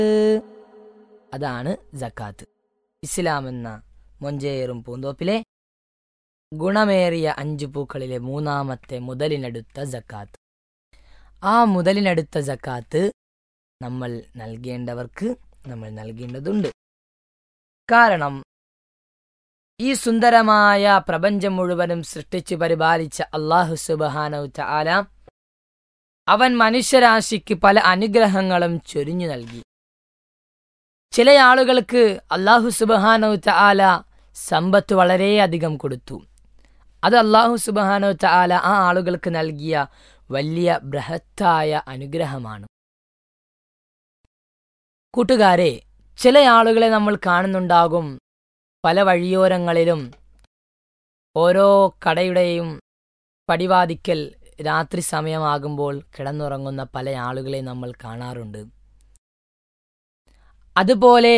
അതാണ് ജക്കാത്ത് ഇസ്ലാം എന്ന മൊഞ്ചേറും പൂന്തോപ്പിലെ ഗുണമേറിയ അഞ്ചു പൂക്കളിലെ മൂന്നാമത്തെ മുതലിനടുത്ത ജക്കാത്ത് ആ മുതലിനടുത്ത ജക്കാത്ത് നമ്മൾ നൽകേണ്ടവർക്ക് നമ്മൾ നൽകേണ്ടതുണ്ട് കാരണം ഈ സുന്ദരമായ പ്രപഞ്ചം മുഴുവനും സൃഷ്ടിച്ചു പരിപാലിച്ച അള്ളാഹു സുബഹാനു ചാല അവൻ മനുഷ്യരാശിക്ക് പല അനുഗ്രഹങ്ങളും ചൊരിഞ്ഞു നൽകി ചില ആളുകൾക്ക് അള്ളാഹു സുബഹാനു ചാല സമ്പത്ത് വളരെയധികം കൊടുത്തു അത് അള്ളാഹു സുബഹാനു ചാല ആ ആളുകൾക്ക് നൽകിയ വലിയ ബൃഹത്തായ അനുഗ്രഹമാണ് കൂട്ടുകാരെ ചില ആളുകളെ നമ്മൾ കാണുന്നുണ്ടാകും പല വഴിയോരങ്ങളിലും ഓരോ കടയുടെയും പടിവാതിക്കൽ രാത്രി സമയമാകുമ്പോൾ കിടന്നുറങ്ങുന്ന പല ആളുകളെ നമ്മൾ കാണാറുണ്ട് അതുപോലെ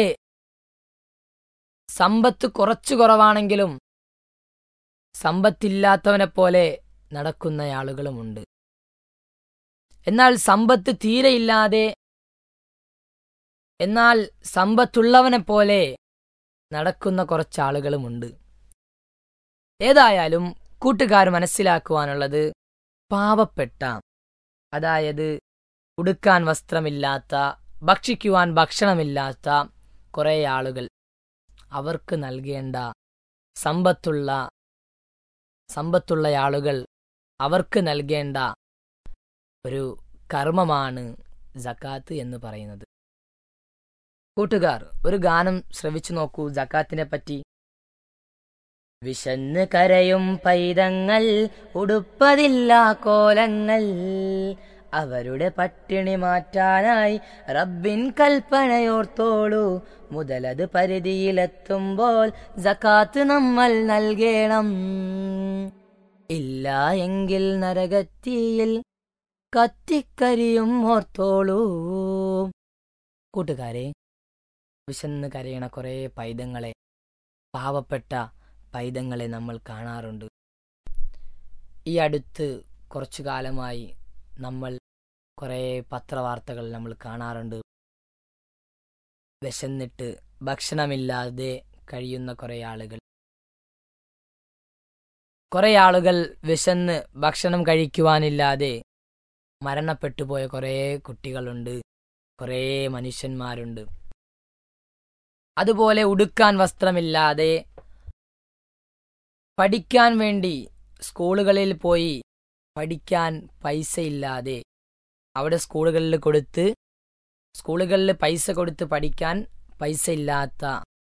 സമ്പത്ത് കുറച്ചു കുറവാണെങ്കിലും സമ്പത്തില്ലാത്തവനെ പോലെ നടക്കുന്ന ആളുകളുമുണ്ട് എന്നാൽ സമ്പത്ത് തീരെയില്ലാതെ എന്നാൽ സമ്പത്തുള്ളവനെ പോലെ നടക്കുന്ന കുറച്ചാളുകളുമുണ്ട് ഏതായാലും കൂട്ടുകാർ മനസ്സിലാക്കുവാനുള്ളത് പാവപ്പെട്ട അതായത് ഉടുക്കാൻ വസ്ത്രമില്ലാത്ത ഭക്ഷിക്കുവാൻ ഭക്ഷണമില്ലാത്ത കുറേ ആളുകൾ അവർക്ക് നൽകേണ്ട സമ്പത്തുള്ള സമ്പത്തുള്ള ആളുകൾ അവർക്ക് നൽകേണ്ട ഒരു കർമ്മമാണ് ജക്കാത്ത് എന്ന് പറയുന്നത് കൂട്ടുകാർ ഒരു ഗാനം ശ്രവിച്ചു നോക്കൂ ജക്കാത്തിനെ പറ്റി വിശന്ന് കരയും പൈതങ്ങൾ ഉടുപ്പതില്ല കോലങ്ങൾ അവരുടെ പട്ടിണി മാറ്റാനായി റബ്ബിൻ കൽപ്പനയോർത്തോളൂ മുതലത് പരിധിയിലെത്തുമ്പോൾ ജക്കാത്ത് നമ്മൾ നൽകണം ഇല്ല എങ്കിൽ നരകത്തിയിൽ കത്തിക്കരിയും ഓർത്തോളൂ കൂട്ടുകാരെ വിശന്ന് കരയണ കുറേ പൈതങ്ങളെ പാവപ്പെട്ട പൈതങ്ങളെ നമ്മൾ കാണാറുണ്ട് ഈ അടുത്ത് കുറച്ചു കാലമായി നമ്മൾ കുറേ പത്രവാർത്തകൾ നമ്മൾ കാണാറുണ്ട് വിശന്നിട്ട് ഭക്ഷണമില്ലാതെ കഴിയുന്ന കുറേ ആളുകൾ കുറേ ആളുകൾ വിശന്ന് ഭക്ഷണം കഴിക്കുവാനില്ലാതെ മരണപ്പെട്ടു പോയ കുറേ കുട്ടികളുണ്ട് കുറേ മനുഷ്യന്മാരുണ്ട് അതുപോലെ ഉടുക്കാൻ വസ്ത്രമില്ലാതെ പഠിക്കാൻ വേണ്ടി സ്കൂളുകളിൽ പോയി പഠിക്കാൻ പൈസയില്ലാതെ അവിടെ സ്കൂളുകളിൽ കൊടുത്ത് സ്കൂളുകളിൽ പൈസ കൊടുത്ത് പഠിക്കാൻ പൈസ ഇല്ലാത്ത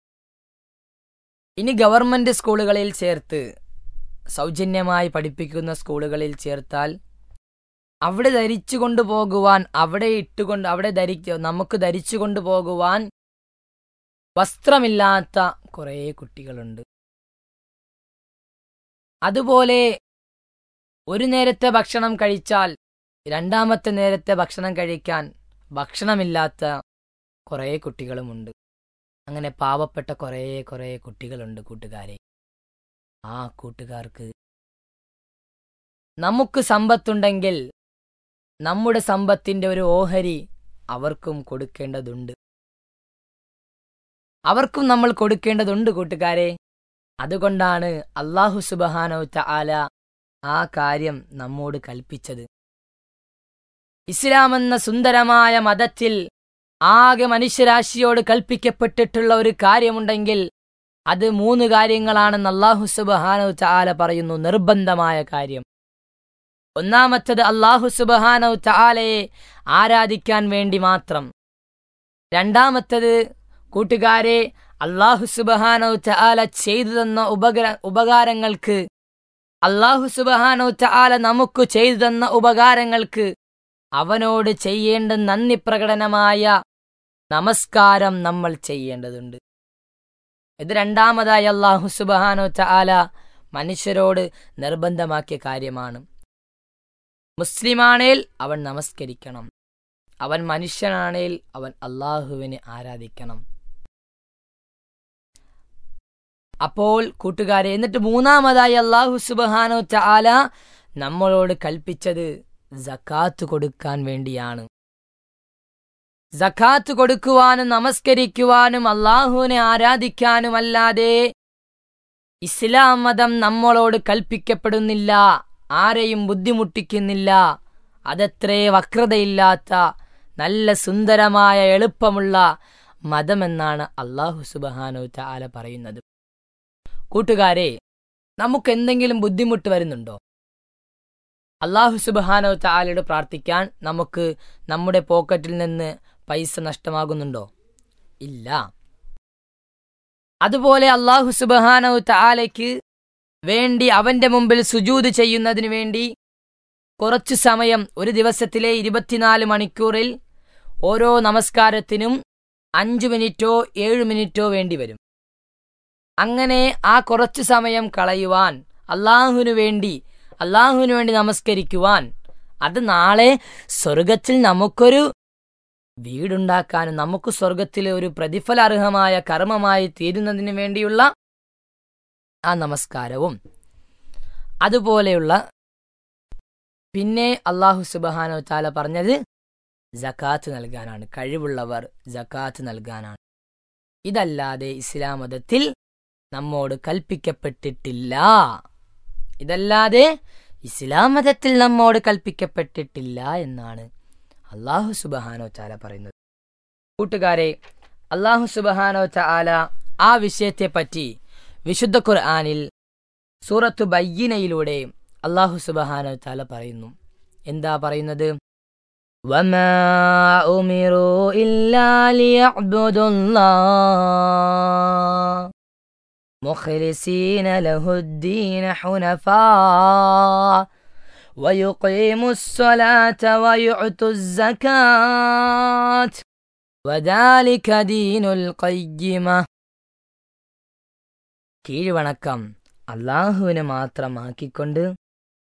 ഇനി ഗവൺമെന്റ് സ്കൂളുകളിൽ ചേർത്ത് സൗജന്യമായി പഠിപ്പിക്കുന്ന സ്കൂളുകളിൽ ചേർത്താൽ അവിടെ ധരിച്ചു കൊണ്ടുപോകുവാൻ അവിടെ ഇട്ടുകൊണ്ട് അവിടെ ധരിക്ക നമുക്ക് ധരിച്ചു കൊണ്ടുപോകുവാൻ വസ്ത്രമില്ലാത്ത കുറേ കുട്ടികളുണ്ട് അതുപോലെ ഒരു നേരത്തെ ഭക്ഷണം കഴിച്ചാൽ രണ്ടാമത്തെ നേരത്തെ ഭക്ഷണം കഴിക്കാൻ ഭക്ഷണമില്ലാത്ത കുറേ കുട്ടികളുമുണ്ട് അങ്ങനെ പാവപ്പെട്ട കുറേ കുറേ കുട്ടികളുണ്ട് കൂട്ടുകാരെ ആ കൂട്ടുകാർക്ക് നമുക്ക് സമ്പത്തുണ്ടെങ്കിൽ നമ്മുടെ സമ്പത്തിന്റെ ഒരു ഓഹരി അവർക്കും കൊടുക്കേണ്ടതുണ്ട് അവർക്കും നമ്മൾ കൊടുക്കേണ്ടതുണ്ട് കൂട്ടുകാരെ അതുകൊണ്ടാണ് അള്ളാഹു സുബഹാനോ ആല ആ കാര്യം നമ്മോട് കൽപ്പിച്ചത് ഇസ്ലാം എന്ന സുന്ദരമായ മതത്തിൽ ആകെ മനുഷ്യരാശിയോട് കൽപ്പിക്കപ്പെട്ടിട്ടുള്ള ഒരു കാര്യമുണ്ടെങ്കിൽ അത് മൂന്ന് കാര്യങ്ങളാണെന്ന് അള്ളാഹു സുബഹാനോ ചാല പറയുന്നു നിർബന്ധമായ കാര്യം ഒന്നാമത്തത് അള്ളാഹു സുബഹാനോ ചാലയെ ആരാധിക്കാൻ വേണ്ടി മാത്രം രണ്ടാമത്തത് കൂട്ടുകാരെ അള്ളാഹു സുബഹാനോ ചാല ചെയ്തു തന്ന ഉപകര ഉപകാരങ്ങൾക്ക് അള്ളാഹു സുബഹാനോ ചാല നമുക്ക് ചെയ്തു തന്ന ഉപകാരങ്ങൾക്ക് അവനോട് ചെയ്യേണ്ട നന്ദി പ്രകടനമായ നമസ്കാരം നമ്മൾ ചെയ്യേണ്ടതുണ്ട് ഇത് രണ്ടാമതായി അള്ളാഹു സുബഹാനോ ചാല മനുഷ്യരോട് നിർബന്ധമാക്കിയ കാര്യമാണ് മുസ്ലിമാണേൽ അവൻ നമസ്കരിക്കണം അവൻ മനുഷ്യനാണേൽ അവൻ അള്ളാഹുവിനെ ആരാധിക്കണം അപ്പോൾ കൂട്ടുകാരെ എന്നിട്ട് മൂന്നാമതായി അള്ളാഹു സുബഹാനോ ചാല നമ്മളോട് കൽപ്പിച്ചത് ജക്കാത്ത് കൊടുക്കാൻ വേണ്ടിയാണ് സഖാത്ത് കൊടുക്കുവാനും നമസ്കരിക്കുവാനും അള്ളാഹുവിനെ ആരാധിക്കാനുമല്ലാതെ ഇസ്ലാം മതം നമ്മളോട് കൽപ്പിക്കപ്പെടുന്നില്ല ആരെയും ബുദ്ധിമുട്ടിക്കുന്നില്ല അതത്രേ വക്രതയില്ലാത്ത നല്ല സുന്ദരമായ എളുപ്പമുള്ള മതമെന്നാണ് അള്ളാഹു സുബഹാനു താല പറയുന്നത് കൂട്ടുകാരെ നമുക്ക് എന്തെങ്കിലും ബുദ്ധിമുട്ട് വരുന്നുണ്ടോ അള്ളാഹു സുബഹാനോ താലയോട് പ്രാർത്ഥിക്കാൻ നമുക്ക് നമ്മുടെ പോക്കറ്റിൽ നിന്ന് പൈസ നഷ്ടമാകുന്നുണ്ടോ ഇല്ല അതുപോലെ അള്ളാഹു സുബഹാനോ താലയ്ക്ക് വേണ്ടി അവന്റെ മുമ്പിൽ സുജൂത് ചെയ്യുന്നതിന് വേണ്ടി കുറച്ചു സമയം ഒരു ദിവസത്തിലെ ഇരുപത്തിനാല് മണിക്കൂറിൽ ഓരോ നമസ്കാരത്തിനും അഞ്ചു മിനിറ്റോ ഏഴു മിനിറ്റോ വേണ്ടി വരും അങ്ങനെ ആ കുറച്ചു സമയം കളയുവാൻ അള്ളാഹുവിനു വേണ്ടി അള്ളാഹുവിനു വേണ്ടി നമസ്കരിക്കുവാൻ അത് നാളെ സ്വർഗത്തിൽ നമുക്കൊരു വീടുണ്ടാക്കാനും നമുക്ക് സ്വർഗത്തിൽ ഒരു പ്രതിഫലാർഹമായ കർമ്മമായി തീരുന്നതിന് വേണ്ടിയുള്ള ആ നമസ്കാരവും അതുപോലെയുള്ള പിന്നെ അള്ളാഹു സുബഹാനോ താല പറഞ്ഞത് ജക്കാത്ത് നൽകാനാണ് കഴിവുള്ളവർ ജക്കാത്ത് നൽകാനാണ് ഇതല്ലാതെ ഇസ്ലാം മതത്തിൽ നമ്മോട് കൽപ്പിക്കപ്പെട്ടിട്ടില്ല ഇതല്ലാതെ ഇസ്ലാം മതത്തിൽ നമ്മോട് കൽപ്പിക്കപ്പെട്ടിട്ടില്ല എന്നാണ് അള്ളാഹു സുബഹാനോ ചാല പറയുന്നത് കൂട്ടുകാരെ അള്ളാഹു സുബഹാനോ ചാല ആ വിഷയത്തെപ്പറ്റി വിശുദ്ധ ഖുർആാനിൽ സൂറത്തു ബയ്യനയിലൂടെ അള്ളാഹു സുബഹാനോ ചാല പറയുന്നു എന്താ പറയുന്നത് وما أمروا إلا ليعبدوا الله مخلصين له الدين حنفاء ويقيموا الصلاة ويؤتوا الزكاة وذلك دين القيمة കീഴ്വണക്കം അള്ളാഹുവിനെ മാത്രമാക്കിക്കൊണ്ട്